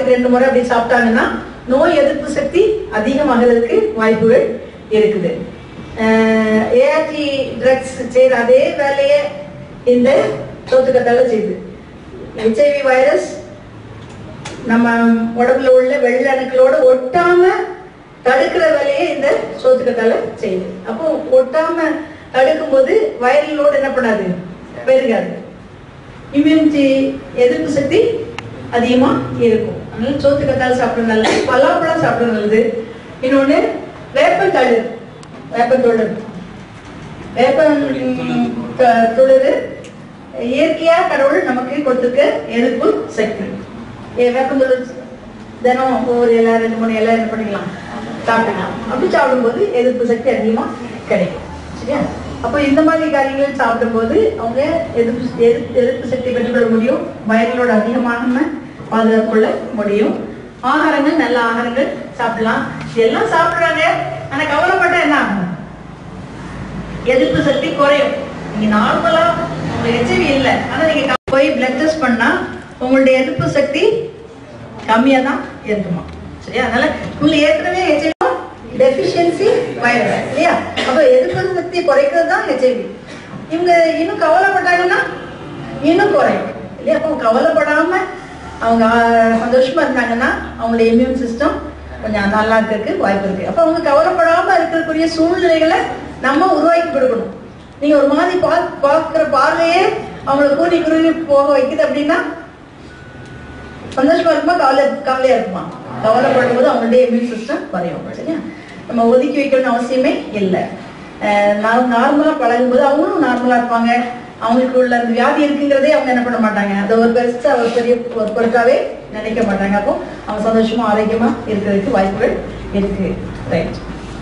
வாரத்துக்கு ரெண்டு முறை அப்படி சாப்பிட்டாங்கன்னா நோய் எதிர்ப்பு சக்தி அதிகமாகிறதுக்கு வாய்ப்புகள் இருக்குது ஏஆர்டி ட்ரக்ஸ் செய்யற அதே வேலையை இந்த சோத்துக்கத்தால செய்யுது ஹெச்ஐவி வைரஸ் நம்ம உடம்புல உள்ள வெள்ளை அணுக்களோட ஒட்டாம தடுக்கிற வேலையை இந்த சோத்துக்கத்தால செய்யுது அப்போ ஒட்டாம தடுக்கும் போது வைரல் லோடு என்ன பண்ணாது பெருகாது இம்யூனிட்டி எதிர்ப்பு சக்தி அதிகமா இருக்கும் அதனால சோத்துக்கத்தால் சாப்பிட நல்லது பலாப்பழம் சாப்பிட நல்லது இன்னொன்னு வேப்பத்தழு வேப்பத்தொழு வேப்பம் த- துளிரு இயற்கையா கடவுள் நமக்கு கொடுத்துருக்க எதிர்ப்பு சக்தி ஏ வேப்பந்தொழு தினம் ஒரு இலை ரெண்டு மூணு இலை என்ன பண்ணிக்கலாம் சாப்பிட்டுக்கலாம் அப்படி சாப்பிடும்போது எதிர்ப்பு சக்தி அதிகமா கிடைக்கும் சரியா அப்போ இந்த மாதிரி காரியங்கள் சாப்பிடும்போது அவங்க எதிர்ப்பு எதிர்ப்பு எதிர்ப்பு சக்தி பெற்றுக்கொள்ள முடியும் வயர்களோட அதிகமாக பாதுகாத்து கொள்ள முடியும் ஆகாரங்கள் நல்ல ஆகாரங்கள் சாப்பிடலாம் எல்லாம் சாப்பிடுறாங்க ஆனா கவலைப்பட்டா என்ன ஆகும் எதிர்ப்பு சக்தி குறையும் நீங்க நார்மலா உங்களுக்கு ஹெச்ஐவி இல்ல ஆனா நீங்க க- போய் பிளட் டெஸ்ட் பண்ணா உங்களுடைய எதிர்ப்பு சக்தி கம்மியா தான் இருக்குமா சரியா அதனால உங்களுக்கு ஏற்கனவே ஹெச்ஐவி டெஃபிஷியன்சி வைரஸ் இல்லையா அப்ப எதிர்ப்பு சக்தி குறைக்கிறது தான் ஹெச்ஐவி இவங்க இன்னும் கவலைப்பட்டாங்கன்னா இன்னும் குறையும் இல்லையா அப்போ கவலைப்படாம அவங்க ஆஹ், சந்தோஷமா இருந்தாங்கன்னா அவங்களுடைய இம்யூன் சிஸ்டம் கொஞ்சம் நல்லா இருக்கிறதுக்கு வாய்ப்பு இருக்கு அப்ப அவங்க கவலைப்படாம இருக்கக்கூடிய சூழ்நிலைகளை நம்ம உருவாக்கி கொடுக்கணும் நீங்க ஒரு மாதிரி பா பார்க்குற பார்வையே அவங்கள கூறி குறுகி போக வைக்குது அப்படின்னா சந்தோஷமா இருக்குமா கவலை கவலையா இருக்குமா கவலைப்படும் போது அவங்களுடைய இம்யூன் சிஸ்டம் குறையும் சரியா நம்ம ஒதுக்கி வைக்கணும்னு அவசியமே இல்லை நார்மலா பழகும் போது அவங்களும் நார்மலா இருப்பாங்க அவங்களுக்கு உள்ள அந்த வியாதி இருக்குங்கிறதே அவங்க என்ன பண்ண மாட்டாங்க அதை ஒரு பெருசா ஒரு பெரிய ஒரு பொருட்டாவே நினைக்க மாட்டாங்க அப்போ அவங்க சந்தோஷமா ஆரோக்கியமா இருக்கிறதுக்கு வாய்ப்புகள் இருக்கு ரைட்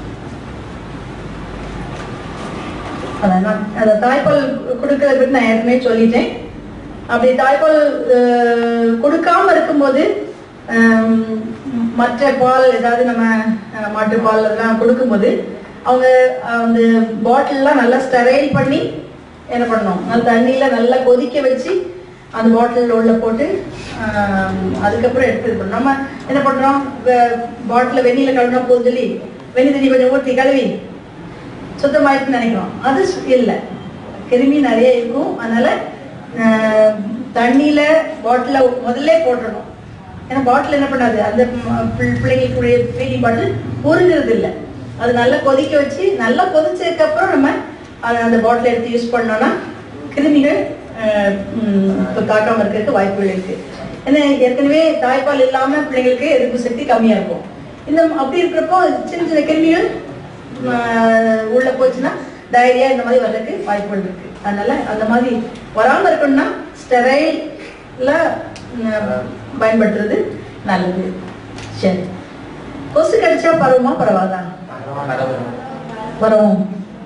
அதான் அந்த தாய்ப்பால் கொடுக்கறத பற்றி நான் ஏற்கனவே சொல்லிட்டேன் அப்படி தாய்ப்பால் அஹ், கொடுக்காம இருக்கும்போது ஹம், மற்ற பால் ஏதாவது நம்ம அஹ், மாட்டுப்பால் எல்லாம் கொடுக்கும்போது அவங்க அந்த பாட்டில்லாம் நல்லா ஸ்டெரைல் பண்ணி என்ன பண்ணணும் அந்த தண்ணியில நல்லா கொதிக்க வச்சு அந்த பாட்டில் உள்ள போட்டு ஆஹ், அதுக்கப்புறம் எடுத்து இது பண்ணணும். நம்ம என்ன பண்றோம் பாட்டில் வெந்நில கழுவினா போதும் சொல்லி வெந்நி தண்ணி கொஞ்சம் ஊற்றி கழுவி சுத்தமாயிட்டு நினைக்கிறோம் அது சு- இல்ல கிருமி நிறைய இருக்கும் அதனால ஆஹ், தண்ணியில பாட்டில முதல்ல போட்டுடணும் ஏன்னா பாட்டில் என்ன பண்ணாது அந்த ம- பிள்- பிள்ளைங்களுக்குடைய ஃபீடிங் பாட்டில் உருங்குறது இல்ல அது நல்லா கொதிக்க வச்சு நல்லா கொதிச்சதுக்கு அப்புறம் நம்ம அத- அந்த பாட்டில் எடுத்து யூஸ் பண்ணோம்னா கிருமிகள் ஆஹ், ம், இப்ப தாக்காம இருக்கிறதுக்கு வாய்ப்புகள் இருக்கு ஏன்னா ஏற்கனவே தாய்ப்பால் இல்லாம பிள்ளைங்களுக்கு எதிர்ப்பு சக்தி கம்மியா இருக்கும் இந்த அப்படி இருக்கிறப்போ சின்ன சின்ன கிருமிகள் ஆஹ் உள்ள போச்சுன்னா டயரியா இந்த மாதிரி வர்றதுக்கு வாய்ப்புகள் இருக்கு அதனால அந்த மாதிரி வராம இருக்கணும்னா ஸ்டெரைல்ல பயன்படுத்துறது நல்லது சரி கொசு கடிச்சா பரவுமா பரவாதா பரவும்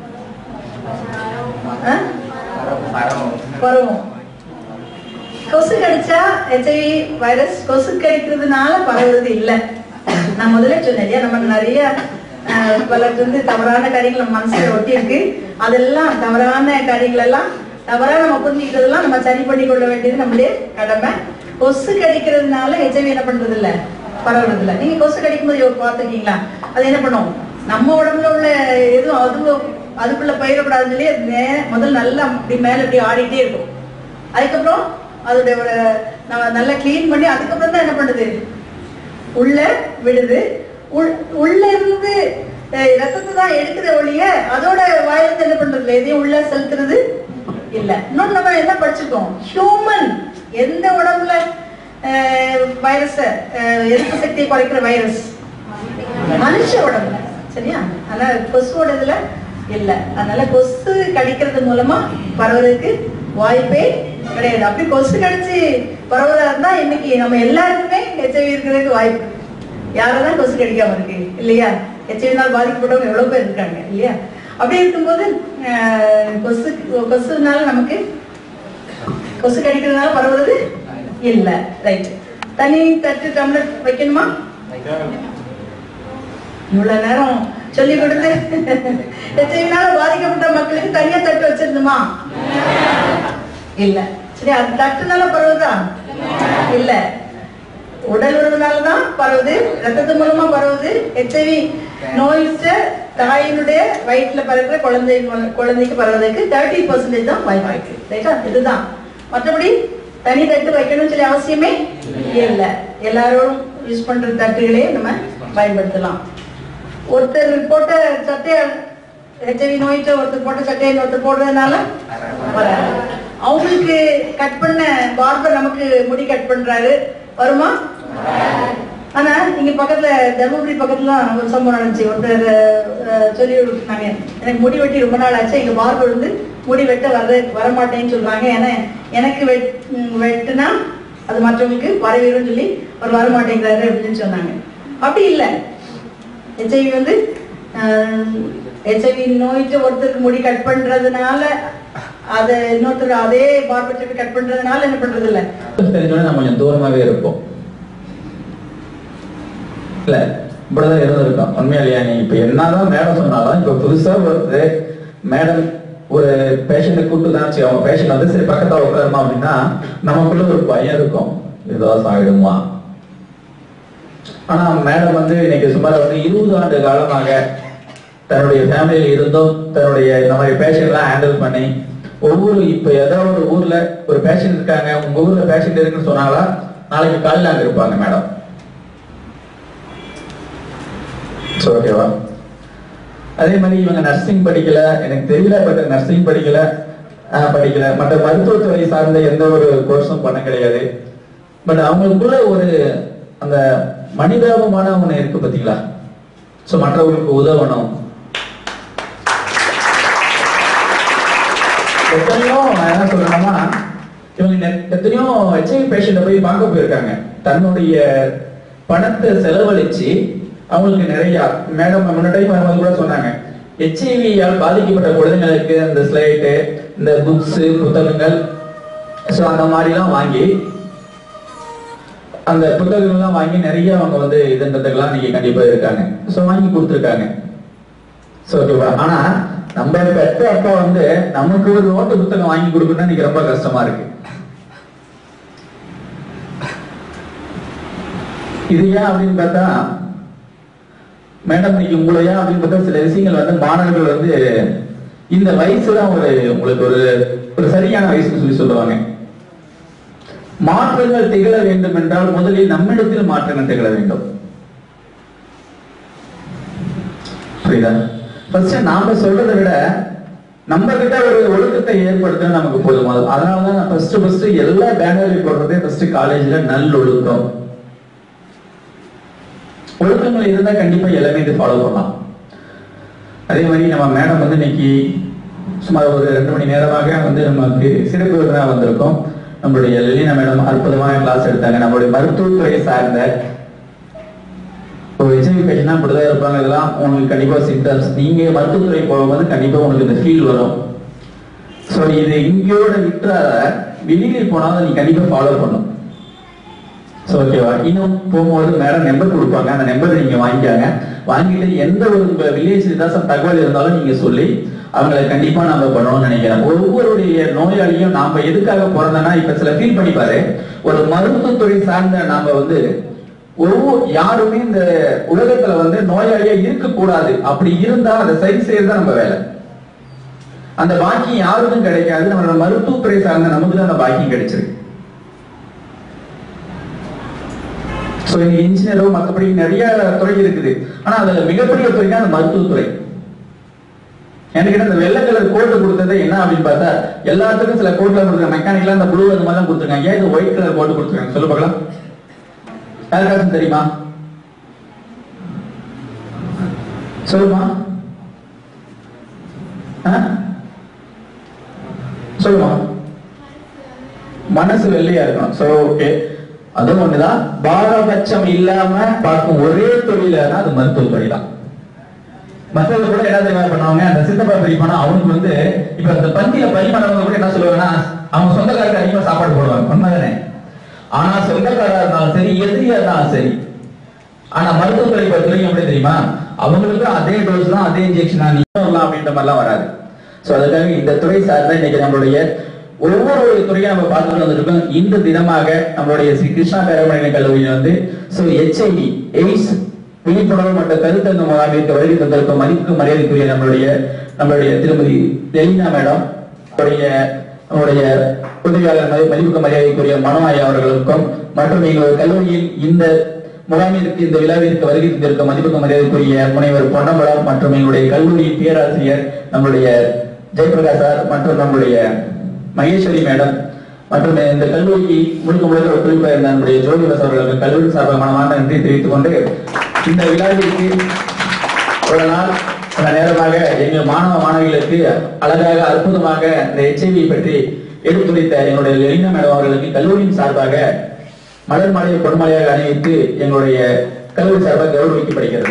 ஆ? பரவும் கொசு கடிச்சா ஹெச்ஐவி வைரஸ் கொசு கடிக்கிறதுனால பரவுறது இல்ல நான் முதல்ல சொன்னேன் இல்லையா நம்ம நிறைய அஹ், பலருக்கு வந்து தவறான காரியங்கள் நம்ம மனசுல ஒட்டி இருக்கு அதெல்லாம் தவறான காரியங்கள் எல்லாம் தவறா நம்ம புரிஞ்சுக்கிறதெல்லாம் நம்ம சரி பண்ணி கொள்ள வேண்டியது நம்மளுடைய கடமை கொசு கடிக்கிறதுனால ஹெச்ஐவி என்ன பண்றது இல்ல பரவுறது இல்ல நீங்க கொசு கடிக்கும் போது பார்த்துருக்கீங்களா அது என்ன பண்ணும் நம்ம உடம்புல உள்ள எதுவும் அது அதுக்குள்ள பயிரக்கூடாதுன்னு சொல்லி அது மே- முதல்ல நல்லா இப்படி மேல இப்படி ஆடிட்டே இருக்கும் அதுக்கப்புறம் அதோடைய ஒரு நம்ம நல்லா க்ளீன் பண்ணி அதுக்கப்புறம் தான் என்ன பண்ணுது உள்ள விடுது உள்- உள்ள இருந்து அஹ், ரத்தத்தை தான் எடுக்கிற ஒழிய அதோட வாயிலிருந்து என்ன பண்றது இல்லை எதையும் உள்ள செலுத்துறது இல்ல இன்னொன்னு நம்ம என்ன படிச்சிருக்கோம் ஹியூமன் எந்த உடம்புல வைரஸ எதிர்ப்பு சக்தியை குறைக்கிற வைரஸ் மனுஷ உடம்புல சரியா ஆனா கொசுவோட இதுல இல்ல அதனால கொசு கடிக்கிறது மூலமா பரவுறதுக்கு வாய்ப்பே கிடையாது அப்படி கொசு கடிச்சு பரவுறதா இருந்தா இன்னைக்கு நம்ம எல்லாருக்குமே ஹெச்ஐவி இருக்கிறதுக்கு வாய்ப்பு இருக்கு. யாரதான் கொசு கடிக்காம இருக்கு இல்லையா ஹெச்ஐவினால் பாதிக்கப்பட்டவங்க எவ்வளவு பேர் இருக்காங்க இல்லையா அப்படி இருக்கும்போது ஆஹ், கொசு கொசுனால நமக்கு கொசு கடிக்கிறதுனால பரவுறது இல்ல ரைட் தண்ணி தட்டு டம்ளர் வைக்கணுமா இவ்வளவு நேரம் சொல்லி கொடுத்து ஹெச்ஐவினால பாதிக்கப்பட்ட மக்களுக்கு தனியா தட்டு வச்சிருந்துமா இல்ல சரி அது தட்டுனால பரவுதா இல்ல உடல் உறவுனால தான் பரவுது ரத்தத்து மூலமா பரவுது ஹெச்ஐவி நோய்ஸ்ட தாயினுடைய வயிற்றுல பிறகுற குழந்தை மூல- குழந்தைக்கு பரவுறதுக்கு தேர்ட்டி பர்சன்டேஜ் தான் வாய்ப்பு இருக்கு ரைட்டா இதுதான் மற்றபடி தனி தட்டு வைக்கணும்னு சொல்லி அவசியமே இல்லை எல்லாரும் யூஸ் பண்ற தட்டுகளே நம்ம பயன்படுத்தலாம் ஒருத்தர் போட்ட சட்டையை ஹெச்ஐவி நோயிட்ட ஒருத்தர் போட்ட சட்டையை ஒருத்தர் போடுறதுனால வராது அவங்களுக்கு கட் பண்ண பார்பர் நமக்கு முடி கட் பண்றாரு வருமா ஆனா இங்க பக்கத்துல தர்மபுரி பக்கத்துல தான் ஒரு சம்பவம் நடந்துச்சு ஒருத்தர் அஹ், சொல்லி கொடுத்தாங்க எனக்கு முடி வெட்டி ரொம்ப நாள் ஆச்சு எங்க பார்பர் வந்து முடி வெட்ட வர வரமாட்டேன்னு சொல்றாங்க ஏன்னா எனக்கு வெட் ம், வெட்டுனா அது மற்றவங்களுக்கு வரவேறும்னு சொல்லி அவர் வரமாட்டேங்கிறாரு அப்படின்னு சொன்னாங்க அப்படி இல்லை ஹெச்ஐவி வந்து ஹெச்ஐவி நோய்ட்டு ஒருத்தருக்கு முடி கட் பண்றதுனால அதை இன்னொருத்தர் அதே பார்பர் ஷாப் கட் பண்றதுனால என்ன பண்றது இல்ல தெரிஞ்சோடனே நம்ம கொஞ்சம் தூரமாவே இருப்போம் இல்ல இப்படிதான் இருந்திருக்கோம் உண்மையா இல்லையா நீ இப்ப என்னதான் மேடம் சொன்னாலும் இப்ப புதுசா வருது மேடம் ஒரு பேஷண்ட்டை கூப்பிட்டு தான் அவங்க பேஷண்ட் வந்து சரி பக்கத்துல உட்காருமா அப்படின்னா நமக்குள்ள ஒரு பயம் இருக்கும் ஏதாவது ஆகிடுமா ஆனா மேடம் வந்து இன்னைக்கு சுமார் வந்து இருபது ஆண்டு காலமாக தன்னுடைய ஃபேமிலியில இருந்தும் தன்னுடைய இந்த மாதிரி பேஷண்ட்லாம் ஹேண்டில் பண்ணி ஒவ்வொரு இப்ப ஏதாவது ஒரு ஊர்ல ஒரு பேஷண்ட் இருக்காங்க உங்க ஊர்ல பேஷண்ட் இருக்குன்னு சொன்னாங்களா நாளைக்கு காலையில அங்க இருப்பாங்க மேடம் ஓகேவா அதே மாதிரி இவங்க நர்சிங் படிக்கல எனக்கு தெரியல பட் நர்சிங் படிக்கல ஆஹ் படிக்கல மற்ற மருத்துவத்துறை சார்ந்த எந்த ஒரு கோர்ஸும் பண்ண கிடையாது பட் அவங்களுக்குள்ள ஒரு அந்த மனிதாபமான ஒண்ணு இருக்கு பாத்தீங்களா சோ மற்றவங்களுக்கு உதவணும் எத்தனையோ நான் என்ன சொல்றேன்னா இவங்க நெ- எத்தனையோ ஹெச்ஐவி பேஷண்ட போய் பார்க்க போயிருக்காங்க தன்னுடைய பணத்தை செலவழிச்சு அவங்களுக்கு நிறைய மேடம் முன்னாடி டைம் வரும்போது கூட சொன்னாங்க ஹெச்ஐவியால் பாதிக்கப்பட்ட குழந்தைங்களுக்கு இந்த ஸ்லைட்டு இந்த புக்ஸ் புத்தகங்கள் ஸோ அந்த மாதிரிலாம் வாங்கி அந்த புத்தகங்கள்லாம் வாங்கி நிறைய அவங்க வந்து இதுன்றதுக்கெல்லாம் நீங்க கண்டிப்பா இருக்காங்க ஸோ வாங்கி கொடுத்துருக்காங்க ஸோ ஓகேவா ஆனா நம்ம பெற்ற அப்பா வந்து நமக்கு ஒரு நோட்டு புத்தகம் வாங்கி கொடுக்கணும்னா இன்னைக்கு ரொம்ப கஷ்டமா இருக்கு இது ஏன் அப்படின்னு பார்த்தா மேடம் இன்னைக்கு உங்களை ஏன் அப்படின்னு பார்த்தா சில விஷயங்கள் வந்து மாணவர்கள் வந்து இந்த வயசு தான் ஒரு உங்களுக்கு ஒரு ஒரு சரியான வயசுன்னு சொல்லி சொல்லுவாங்க மாற்றங்கள் திகழ வேண்டும் என்றால் முதலில் நம்மிடத்தில் மாற்றங்கள் திகழ வேண்டும் புரியுதா ஃபர்ஸ்ட் நாம சொல்றதை விட நம்ம கிட்ட ஒரு ஒழுக்கத்தை ஏற்படுத்த நமக்கு போதுமானது அதனாலதான் நான் ஃபர்ஸ்ட் ஃபர்ஸ்ட் எல்லா பேனர்லையும் போடுறதே ஃபர்ஸ்ட் காலேஜ்ல நல்லொழுக்கம் ஒழுக்கங்கள் இருந்தா கண்டிப்பா எல்லாமே இது ஃபாலோ பண்ணலாம் அதே மாதிரி நம்ம மேடம் வந்து இன்னைக்கு சுமார் ஒரு ரெண்டு மணி நேரமாக வந்து நமக்கு சிறப்பு விருந்தினரா வந்திருக்கோம் நம்மளுடைய லெலினா மேடம் அற்புதமாக கிளாஸ் எடுத்தாங்க நம்மளுடைய மருத்துவத்துறையை சார்ந்த ஒரு ஹெச்ஐவி பேஷனா இப்படிதான் இருப்பாங்க இதெல்லாம் உங்களுக்கு கண்டிப்பா சிம்டம்ஸ் நீங்க மருத்துவத்துறை போகும்போது கண்டிப்பா உங்களுக்கு இந்த ஃபீல் வரும் ஸோ இது இங்கேயோட விட்டுறாத வெளியில போனாலும் நீ கண்டிப்பா ஃபாலோ பண்ணும் ஸோ ஓகேவா இன்னும் போகும்போது மேடம் நம்பர் கொடுப்பாங்க அந்த நம்பர் நீங்க வாங்கிக்காங்க வாங்கிட்டு எந்த ஒரு உங்க வில்லேஜ் ஏதாச்சும் தகவல் இருந்தாலும் நீங்க சொல்லி அவங்களை கண்டிப்பா நம்ம பண்ணணும்னு நினைக்கிறேன் ஒவ்வொருடைய நோயாளியும் நாம எதுக்காக பிறந்தனா இப்ப சில ஃபீல் பண்ணி பாரு ஒரு மருத்துவத்துறை சார்ந்த நாம வந்து ஒவ்வொரு யாருமே இந்த உலகத்துல வந்து நோயாளியா இருக்க கூடாது அப்படி இருந்தா அதை சரி செய்யறது நம்ம வேலை அந்த பாக்கியம் யாருக்கும் கிடைக்காது நம்மளோட மருத்துவத்துறை சார்ந்த நமக்கு தான் அந்த பாக்கியம் கிடைச்சிருக்கு ஸோ இன்னைக்கு இன்ஜினியரோ மற்றபடி நிறைய துறை இருக்குது ஆனா அதுல மிகப்பெரிய துறைனா அந்த மருத்துவத்துறை எனக்கு அந்த வெள்ளை கலர் கோட்டு கொடுத்தது என்ன அப்படின்னு பார்த்தா எல்லாத்துக்கும் சில கோட்ல கொடுத்துருக்காங்க மெக்கானிக்கலா அந்த ப்ளூ அந்த மாதிரி கொடுத்துருக்காங்க ஏன் இது ஒயிட் கலர் கோட்டு கொடுத்துருக்காங்க சொல்லு பார்க்கலாம் யாருக்காச்சும் தெரியுமா சொல்லுமா ஆ? சொல்லுமா மனசு வெள்ளையா இருக்கணும் சோ ஓகே அதுவும் ஒண்ணுதான் பாரபட்சம் இல்லாம பார்க்கும் ஒரே தொழிலானா அது மருத்துவ துறை தான் மற்றவங்க கூட என்ன தெரியுமா பண்ணுவாங்க அந்த சித்தப்பா பெரியப்பானா அவனுக்கு வந்து இப்ப அந்த பந்தியில பரிமாறவங்க கூட என்ன சொல்லுவாங்கன்னா அவங்க சொந்தக்காரருக்கு அதிகமா சாப்பாடு போடுவாங்க உண்மைதானே ஆனா சொந்தக்காரா இருந்தாலும் சரி எதிரியா இருந்தாலும் சரி ஆனா மருத்துவத்துறை பொறுத்தவரைக்கும் எப்படி தெரியுமா அவங்களுக்கு அதே டோஸ் தான் அதே இன்ஜெக்ஷன் தான் நீ வரலாம் அப்படின்ற மாதிரிலாம் வராது சோ அதுக்காக இந்த துறை சார்ந்த இன்னைக்கு நம்மளுடைய ஒவ்வொரு துறையும் நம்ம பார்த்துட்டு வந்திருக்கோம் இந்த தினமாக நம்மளுடைய ஸ்ரீ கிருஷ்ணா பேரமணிய கல்லூரியில் வந்து ஸோ ஹெச்ஐவி எய்ட்ஸ் விழிப்புணர்வு மற்றும் கருத்தங்க முகாமிற்கு வருகை தந்திருக்கும் மதிப்பு மரியாதைக்குரிய நம்மளுடைய நம்மளுடைய திருமதி லெலினா மேடம் நம்முடைய நம்முடைய உதவியாளர் மதி- மதிப்புக்கு மரியாதைக்குரிய மனோய் அவர்களுக்கும் மற்றும் எங்களுடைய கல்லூரியில் இந்த முகாமிற்கு இந்த விழாவிற்கு வருகை தந்திருக்கும் மதிப்புக்கு மரியாதைக்குரிய முனைவர் பொன்னம்பலம் மற்றும் எங்களுடைய கல்லூரியின் பேராசிரியர் நம்மளுடைய ஜெயபிரகாஷ் சார் மற்றும் நம்முடைய மகேஸ்வரி மேடம் மற்றும் இந்த கல்லூரிக்கு முழுக்க முழுக்க ஒத்துழைப்பாக இருந்த நம்முடைய ஜோதி பஸ் அவர்களுக்கு கல்லூரி சார்பாக மனமார்ந்த நன்றி தெரிவித்துக் கொண்டு இந்த விழாவிற்கு ஒரு நாள் சில நேரமாக எங்கள் மாணவ மாணவிகளுக்கு அழகாக அற்புதமாக இந்த எச்ஐவி பற்றி எடுத்துரைத்த எங்களுடைய லெலினா மேடம் அவர்களுக்கு கல்லூரியின் சார்பாக மலர் மாலையை பொன்மாலையாக அணிவித்து எங்களுடைய கல்லூரி சார்பாக கௌரவிக்கப்படுகிறது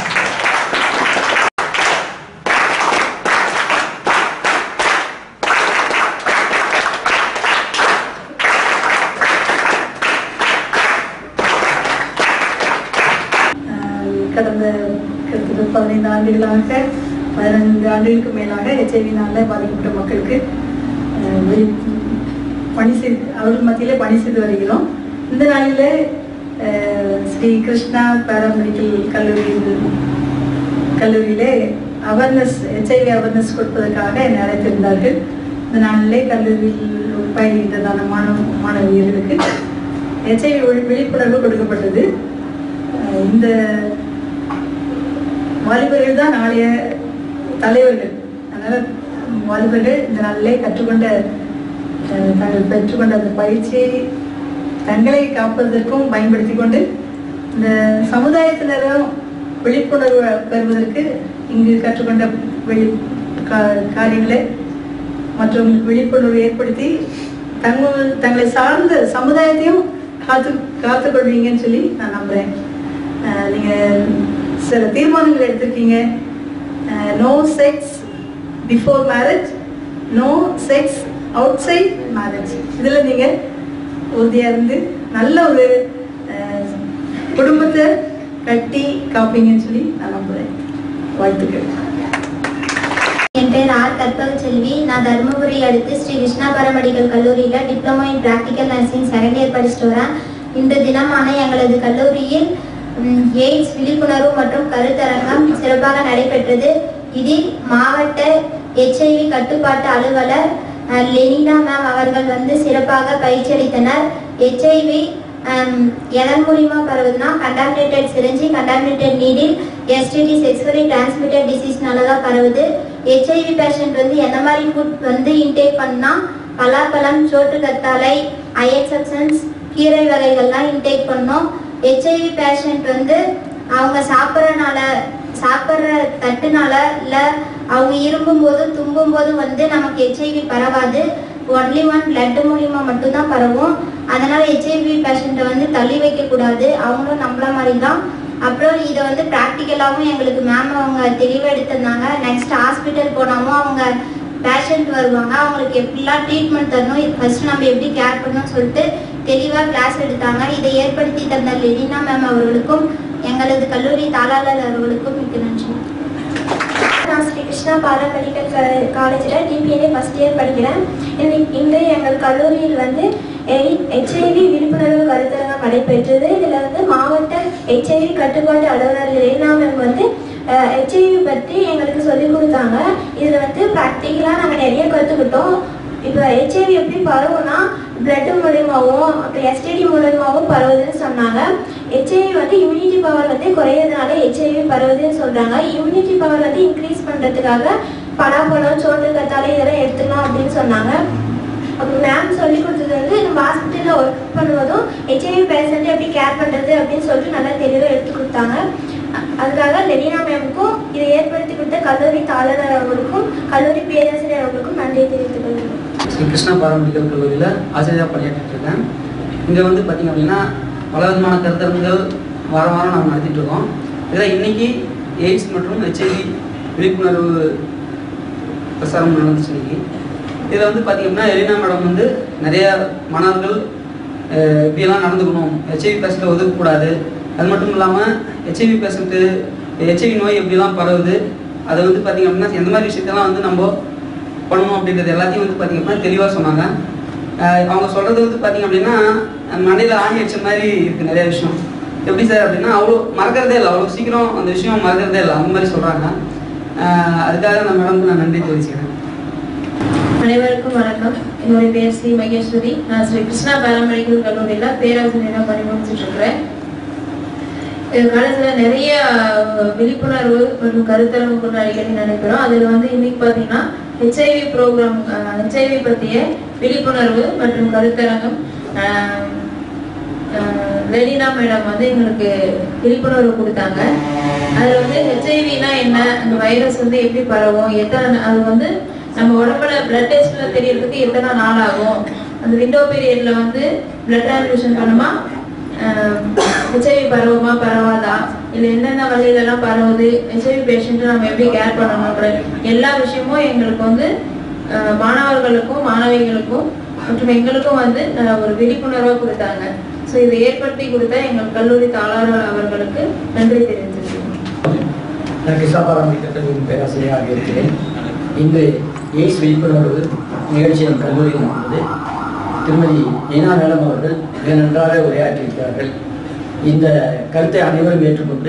ஆஹ் கடந்த கிட்டத்தட்ட பதினைந்து ஆண்டுகளாக பதினைந்து ஆண்டுகளுக்கு மேலாக ஹெச்ஐவினால பாதிக்கப்பட்ட மக்களுக்கு ஆஹ் வெளி- பணி செய்து அவர்கள் மத்தியிலே பணி செய்து வருகிறோம் இந்த நாளில் ஆஹ் ஸ்ரீ கிருஷ்ணா பாராமெடிக்கல் கல்லூரி கல்லூரியிலே அவேர்னஸ் ஹெச்ஐவி அவேர்னஸ் கொடுப்பதற்காக என்னை அழைத்திருந்தார்கள் இந்த நாளிலே கல்லூரியில் பயிலுகின்றதான மாணவ மாணவியர்களுக்கு ஹெச்ஐவி விழிப்புணர்வு கொடுக்கப்பட்டது அஹ் இந்த வாலிபர்கள் தான் நாளைய தலைவர்கள் அதனால வாலிபர்கள் இந்த நாளிலே கற்றுக்கொண்ட அஹ், தாங்கள் பெற்றுக்கொண்ட அந்த பயிற்சியை தங்களை காப்பதற்கும் பயன்படுத்தி கொண்டு இந்த சமுதாயத்தினரும் விழிப்புணர்வு பெறுவதற்கு இங்கு கற்றுக்கொண்ட வெளி கா- காரியங்களை மற்றவங்களுக்கு விழிப்புணர்வு ஏற்படுத்தி தங்கள் தங்களை சார்ந்த சமுதாயத்தையும் காத்து காத்துக்கொள்வீங்கன்னு சொல்லி நான் நம்புறேன் அஹ் நீங்க சில தீர்மானங்கள் எடுத்திருக்கீங்க no sex before marriage no sex outside marriage இதில் நீங்க உறுதியா இருந்து நல்ல ஒரு அஹ், குடும்பத்தை கட்டி காப்பீங்கன்னு சொல்லி நான் நம்புறேன் வாழ்த்துக்கள் என் பேர் ஆர் கற்பக செல்வி நான் தருமபுரி அடுத்து ஸ்ரீ கிருஷ்ணா பாரமெடிக்கல் கல்லூரியில் diploma in practical nursing second year படிச்சுட்டு வரேன் இந்த தினமான எங்களது கல்லூரியில் ம், எய்ட்ஸ் விழிப்புணர்வு மற்றும் கருத்தரங்கம் சிறப்பாக நடைபெற்றது இதில் மாவட்ட எச்ஐவி கட்டுப்பாட்டு அலுவலர் அஹ், லெனினா மேம் அவர்கள் வந்து சிறப்பாக பயிற்சி அளித்தனர் எச்ஐவி எதன் மூலியமா பரவுதுன்னா contaminated syringe contaminated needle STD sexually transmitted டிசீஸ்னால தான் பரவுது ஹெச்ஐவி பேஷண்ட் வந்து எந்த மாதிரி ஃபுட் வந்து இன்டேக் பண்ணா பலாப்பழம் சோற்று கத்தாழை அயன் சப்சன்ஸ் கீரை வகைகள்லாம் இன்டேக் பண்ணோம் ஹெச்ஐவி பேஷண்ட் வந்து அவங்க சாப்பிட்றனால சாப்பிட்ற தட்டுனால இல்லை அவங்க இரும்பும் போது தும்பும் போது வந்து நமக்கு ஹெச்ஐவி பரவாது ஒன்லி ஒன் பிளட் மூலியமா மட்டும்தான் பரவும் அதனால ஹெச்ஐவி பேஷண்ட்டை வந்து தள்ளி வைக்க கூடாது அவங்களும் நம்மள மாதிரி தான் அப்புறம் இதை வந்து ப்ராக்டிக்கலாகவும் எங்களுக்கு மேம் அவங்க தெளிவாக எடுத்திருந்தாங்க நெக்ஸ்ட் ஹாஸ்பிட்டல் போனாலும் அவங்க பேஷண்ட் வருவாங்க அவங்களுக்கு எப்படிலாம் ட்ரீட்மெண்ட் தரணும் ஃபர்ஸ்ட் நம்ம எப்படி கேர் பண்ணணும்னு சொல்லிட்டு தெளிவாக கிளாஸ் எடுத்தாங்க இதை ஏற்படுத்தி தந்த லெலினா மேம் அவர்களுக்கும் எங்களது கல்லூரி தாளாளர் அவர்களுக்கும் மிக்க நன்றி நான் ஸ்ரீ கிருஷ்ணா பாரா மெடிக்கல் காலேஜில் டிபிஎன்ஏ ஃபஸ்ட் இயர் படிக்கிறேன் இன்னைக்கு இன்று எங்கள் கல்லூரியில் வந்து ஹெச்ஐவி விழிப்புணர்வு கருத்தரங்கம் நடைபெற்றது இதில் வந்து மாவட்ட ஹெச்ஐவி கட்டுப்பாட்டு அலுவலர் லீனா மேம் வந்து ஹெச்ஐவி பற்றி எங்களுக்கு சொல்லிக் கொடுத்தாங்க இதில் வந்து ப்ராக்டிக்கலாக நாங்கள் நிறைய கற்றுக்கிட்டோம் இப்போ ஹெச்ஐவி எப்படி பரவும்னா பிளட் மூலியமாகவும் அப்புறம் எஸ்டிடி மூலியமாகவும் பரவுதுன்னு சொன்னாங்க ஹெச்ஐவி வந்து இம்யூனிட்டி பவர் வந்து குறையிறதுனால ஹெச்ஐவி பரவுதுன்னு சொல்றாங்க இம்யூனிட்டி பவர் வந்து இன்க்ரீஸ் பண்றதுக்காக பலாப்பழம் சோற்று கத்தாழை இதெல்லாம் எடுத்துக்கலாம் அப்படின்னு சொன்னாங்க அப்புறம் மேம் சொல்லி கொடுத்தது வந்து நம்ம ஹாஸ்பிட்டலில் ஒர்க் பண்ணுவதும் ஹெச்ஐவி பேஷண்ட் எப்படி கேர் பண்ணுறது அப்படின்னு சொல்லிட்டு நல்லா தெளிவாக எடுத்து கொடுத்தாங்க அ- அதுக்காக லெனினா மேமுக்கும் இதை ஏற்படுத்தி கொடுத்த கல்லூரி தாளர் அவர்களுக்கும் கல்லூரி பேராசிரியர் அவர்களுக்கும் நன்றி தெரிவித்துக் கொள்கிறேன் ஸ்ரீ கிருஷ்ணா பாரமெடிக்கல் கல்லூரியில் ஆசிரியராக பணியாற்றிட்டு இருக்கேன் இங்கே வந்து பார்த்திங்க அப்படின்னா பல விதமான கருத்தரங்குகள் வாரம் வாரம் நாங்கள் நடத்திட்டு இருக்கோம் இதில் இன்னைக்கு எய்ட்ஸ் மற்றும் ஹெச்ஐவி விழிப்புணர்வு பிரசாரம் நடந்துச்சு இன்னைக்கு இதில் வந்து பார்த்திங்கன்னா எலினா மேடம் வந்து நிறைய மாணவர்கள் அஹ், இப்படியெல்லாம் நடந்துக்கணும் ஹெச்ஐவி பேஷண்ட்டை ஒதுக்கக்கூடாது அது மட்டும் இல்லாமல் ஹெச்ஐவி பேஷண்ட்டு ஹெச்ஐவி நோய் எப்படிலாம் பரவுது அதை வந்து பார்த்திங்க அப்படின்னா எந்த மாதிரி விஷயத்தெல்லாம் வந்து நம்ம பண்ணணும் அப்படின்றது எல்லாத்தையும் வந்து பார்த்திங்க அப்படின்னா தெளிவாக சொன்னாங்க ஆஹ் அவங்க சொல்கிறது வந்து பார்த்திங்க அப்படின்னா மண்டையில் ஆணி அடிச்ச மாதிரி இருக்குது நிறைய விஷயம் எப்படி சார் அப்படின்னா அவ்வளோ மறக்கிறதே இல்லை அவ்வளோ சீக்கிரம் அந்த விஷயம் மறக்கிறதே இல்லை அந்த மாதிரி சொல்கிறாங்க அதுக்காக நான் மேடம்க்கு நான் நன்றி தெரிவிச்சுக்கிறேன் அனைவருக்கும் வணக்கம் என்னுடைய பேர் ஸ்ரீ மகேஸ்வரி நான் ஸ்ரீ கிருஷ்ணா பாரம்பரியல் கல்லூரியில் பேராசிரியராக பணிபுரிஞ்சிட்டு இருக்கிறேன் எங்கள் காலேஜில் நிறைய அஹ், விழிப்புணர்வு மற்றும் கருத்தரங்கு கொண்டு அடிக்கடி நடைபெறும் அதில் வந்து இன்னைக்கு பார்த்தீங்கன்னா ஹெச்ஐவி ப்ரோக்ராம் ஹெச்ஐவி பற்றிய விழிப்புணர்வு மற்றும் கருத்தரங்கம் அஹ், அஹ், லெலினா மேடம் வந்து எங்களுக்கு விழிப்புணர்வு கொடுத்தாங்க அதில் வந்து ஹெச்ஐவினா என்ன அந்த வைரஸ் வந்து எப்படி பரவும் எத்தனை அது வந்து நம்ம உடம்புல பிளட் டெஸ்ட்ல தெரியறதுக்கு எத்தனை நாள் ஆகும் அந்த விண்டோ பீரியட்ல வந்து பிளட் டிரான்ஸ்மிஷன் பண்ணுமா ஹெச்ஐவி பரவுமா பரவாதா இல்லை என்னென்ன வழியிலலாம் பரவுது ஹெச்ஐவி பேஷண்ட்டை நம்ம எப்படி கேர் பண்ணணுன்ற எல்லா விஷயமும் எங்களுக்கு வந்து அஹ், மாணவர்களுக்கும் மாணவிகளுக்கும் மற்றும் எங்களுக்கும் வந்து அஹ், ஒரு விழிப்புணர்வாக கொடுத்தாங்க ஸோ இதை ஏற்படுத்தி கொடுத்த எங்கள் கல்லூரி தாளாளர் அவர்களுக்கு நன்றி தெரிவித்துக்கிறேன் நான் கிருஷ்ணாபாரம் கல்லூரியின் பேராசிரியராக இருக்கிறேன் இன்று எய்ட்ஸ் விழிப்புணர்வு நிகழ்ச்சி நம் கல்லூரியில் நடந்தது திருமதி நீனா மேடம் அவர்கள் மிக நன்றாக உரையாற்றியிருக்கிறார்கள் இந்த கருத்தை அனைவரும் ஏற்றுக்கொண்டு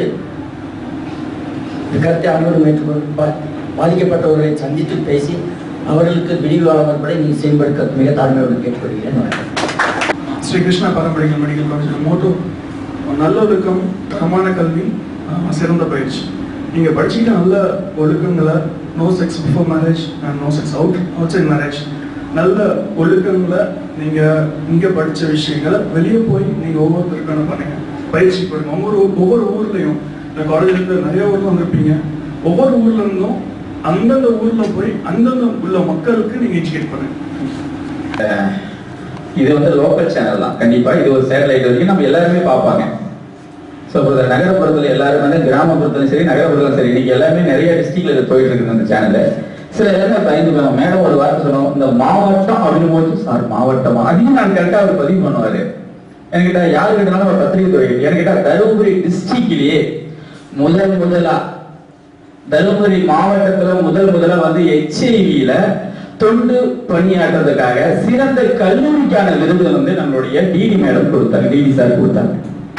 இந்த கருத்தை அனைவரும் ஏற்றுக்கொண்டு பா- பாதிக்கப்பட்டவர்களை சந்தித்து பேசி அவர்களுக்கு விரிவாளர்களை நீங்கள் செயல்படுத்த மிக தாழ்மையோடு கேட்டுக்கொள்கிறேன் வணக்கம் ஸ்ரீ கிருஷ்ணா பாரம்பரிய மெடிக்கல் காலேஜ் மோட்டோ நல்லொழுக்கம் தரமான கல்வி ஆஹ், சிறந்த பயிற்சி நீங்க படிச்சுக்கிட்ட நல்ல ஒழுக்கங்களை no sex before marriage and no sex out outside marriage நல்ல ஒழுக்கங்களை நீங்க இங்க படிச்ச விஷயங்களை வெளியே போய் நீங்க ஒவ்வொருத்தருக்கான பண்ணுங்க பயிற்சி பண்ணுங்க ஒவ்வொரு ஒவ்வொரு ஊர்லயும் இந்த காலேஜ்ல இருந்து நிறைய ஊர்ல வந்திருப்பீங்க ஒவ்வொரு ஊர்ல இருந்தும் அந்தந்த ஊர்ல போய் அந்தந்த உள்ள மக்களுக்கு நீங்க எஜுகேட் பண்ணுங்க அஹ் இது வந்து லோக்கல் சேனல் தான் கண்டிப்பா இது ஒரு சேட்டலைட் வரைக்கும் நம்ம எல்லாருமே பார்ப்பாங்க ஸோ இப்போ நகரப்புறத்துல எல்லாரும் வந்து கிராமப்புறத்துலையும் சரி நகரப்புறத்துலையும் சரி இன்னைக்கு எல்லாமே நிறைய டிஸ்ட்ரிக்ட்ல இது போயிட்டு இருக்குது அந்த சேனல் சில எல்லாமே பயந்துக்குவாங்க மேடம் ஒரு வார்த்தை சொன்னோம் இந்த மாவட்டம் அப்படின்னு போது சார் மாவட்டமா அதையும் நான் கரெக்டாக அவர் பதிவு பண்ணுவாரு என்கிட்ட யாரு கிட்டனாலும் ஒரு பத்திரிகை துறை என்கிட்ட தருமபுரி டிஸ்ட்ரிக்ட்லயே முதல் முதலா தருமபுரி மாவட்டத்துல முதல் முதல்ல வந்து ஹெச்ஐவியில தொண்டு பணியாற்றுறதுக்காக சிறந்த கல்லூரிக்கான விருது வந்து நம்மளுடைய டிடி மேடம் கொடுத்தாங்க டிடி சார் கொடுத்தாங்க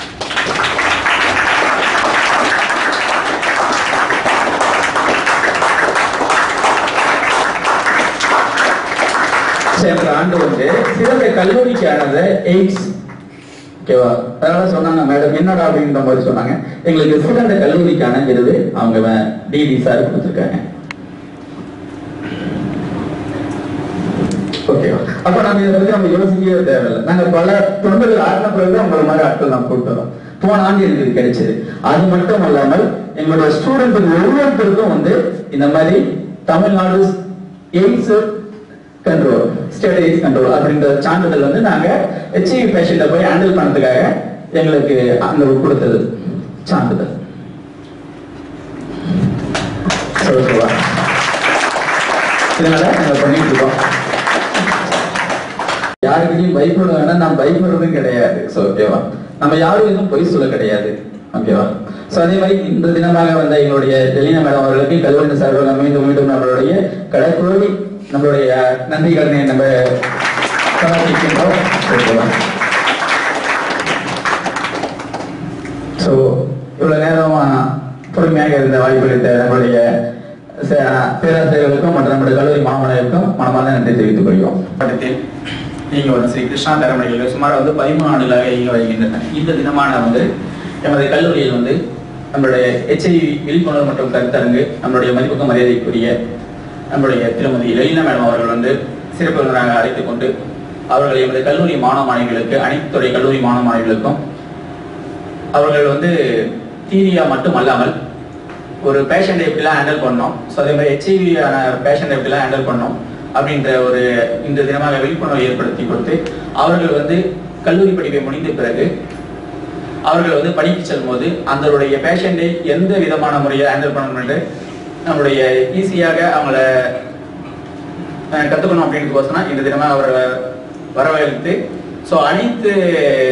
சென்ற ஆண்டு வந்து சிறந்த கல்லூரிக்கானது எய்ட்ஸ் ஓகேவா அதனால சொன்னாங்க மேடம் என்னடா அப்படின்ற மாதிரி சொன்னாங்க எங்களுக்கு சிறந்த கல்லூரிக்கான விருது அவங்க டிடி சார் கொடுத்துருக்காங்க ஓகேவா அப்ப நம்ம இதை பத்தி நம்ம யோசிக்கவே தேவையில்லை நாங்க பல தொண்டர்கள் ஆடின பிறகு உங்களை மாதிரி ஆட்கள் நாம் கூப்பிட்டு வரோம் போன ஆண்டு எனக்கு இது கிடைச்சது அது மட்டும் அல்லாமல் எங்களுடைய ஸ்டூடெண்ட் ஒவ்வொருத்தருக்கும் வந்து இந்த மாதிரி Tamil Nadu AIDS control state AIDS control அப்படின்ற சான்றிதழ் வந்து நாங்க ஹெச்ஐவி பேஷண்ட்டை போய் ஹேண்டில் பண்ணதுக்காக எங்களுக்கு அந்த கொடுத்தது சான்றிதழ் சொல்லுவா இதனால நாங்க பண்ணிட்டு இருக்கோம் யாருக்கிட்டையும் பயப்பட வேணாம் நான் பயப்படுறதும் கிடையாது ஸோ ஓகேவா நம்ம யாரும் எதுவும் பொய் சொல்ல கிடையாது ஓகேவா ஸோ அதே மாதிரி இந்த தினமாக வந்த எங்களுடைய டெலினா மேடம் அவர்களுக்கு கல்வெட்டு சார்பில் மீண்டும் மீண்டும் நம்மளுடைய கடைக்கோடி நம்மளுடைய நன்றி கடனை நம்ம சமர்ப்பிக்கின்றோம் ஓகேவா ஸோ இவ்வளவு நேரம் பொறுமையாக இருந்த வாய்ப்பளித்த நம்மளுடைய ச- பேராசிரியர்களுக்கும் மற்றும் நம்முடைய கல்லூரி மாணவர்களுக்கும் மனமார்ந்த நன்றி தெரிவித்துக் கொள்கிறோம் படத்தில் நீங்க ஒரு ஸ்ரீ கிருஷ்ணா தரமணிகள் சுமார் வந்து பதிமூணு ஆண்டுகளாக இயங்கி வருகின்றன இந்த தினமான வந்து எமது கல்லூரியில் வந்து நம்மளுடைய ஹெச்ஐவி விழிப்புணர்வு மற்றும் கருத்தரங்கு நம்மளுடைய மதிப்புக்கு மரியாதைக்குரிய நம்மளுடைய திருமதி லலினா மேடம் அவர்கள் வந்து சிறப்பு விருந்தினராக அழைத்துக் கொண்டு அவர்கள் எமது கல்லூரி மாணவ மாணவிகளுக்கு அனைத்துடைய கல்லூரி மாணவ மாணவிகளுக்கும் அவர்கள் வந்து தீரியா மட்டும் அல்லாமல் ஒரு பேஷண்ட் எப்படிலாம் ஹேண்டில் பண்ணோம் ஸோ அதே மாதிரி ஹெச்ஐவியான பேஷண்ட் எப்படிலாம் ஹேண்டில் பண்ணோம் அப்படின்ற ஒரு இந்த தினமாக விழிப்புணர்வு ஏற்படுத்தி கொடுத்து அவர்கள் வந்து கல்லூரி படிப்பை முடிந்த பிறகு அவர்கள் வந்து படிக்க செல்லும்போது அந்தளுடைய பேஷண்டை எந்த விதமான முறையை ஹேண்டில் பண்ணணும்னு நம்மளுடைய ஈஸியாக அவங்கள அஹ், கத்துக்கணும் அப்படின்றதுக்கோசரம் இந்த தினமாக அவரை வரவழைத்து ஸோ அனைத்து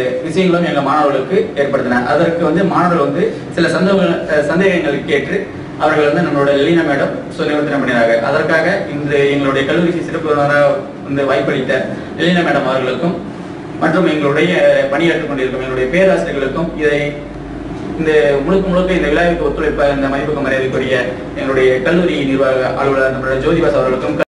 விஷயங்களும் எங்கள் மாணவர்களுக்கு ஏற்படுத்தினார் அதற்கு வந்து மாணவர்கள் வந்து சில சந்தேகங்கள் அஹ், சந்தேகங்களை கேட்டு அவர்கள் வந்து நம்மளோட லெலினா மேடம் நிவர்த்தனம் பண்ணினாங்க அதற்காக இன்று எங்களுடைய கல்லூரிக்கு சிறப்பு விருந்தினராக வந்து வாய்ப்பளித்த லெலினா மேடம் அவர்களுக்கும் மற்றும் எங்களுடைய பணியாற்றிக் கொண்டிருக்கும் எங்களுடைய பேராசிரியர்களுக்கும் இதை இந்த முழுக்க முழுக்க இந்த விழாவிற்கு ஒத்துழைப்ப இந்த மதிப்புக்கு மரியாதைக்குரிய எங்களுடைய கல்லூரி நிர்வாக அலுவலர் நம்மளுடைய ஜோதிபாஸ் அவர்களுக்கும்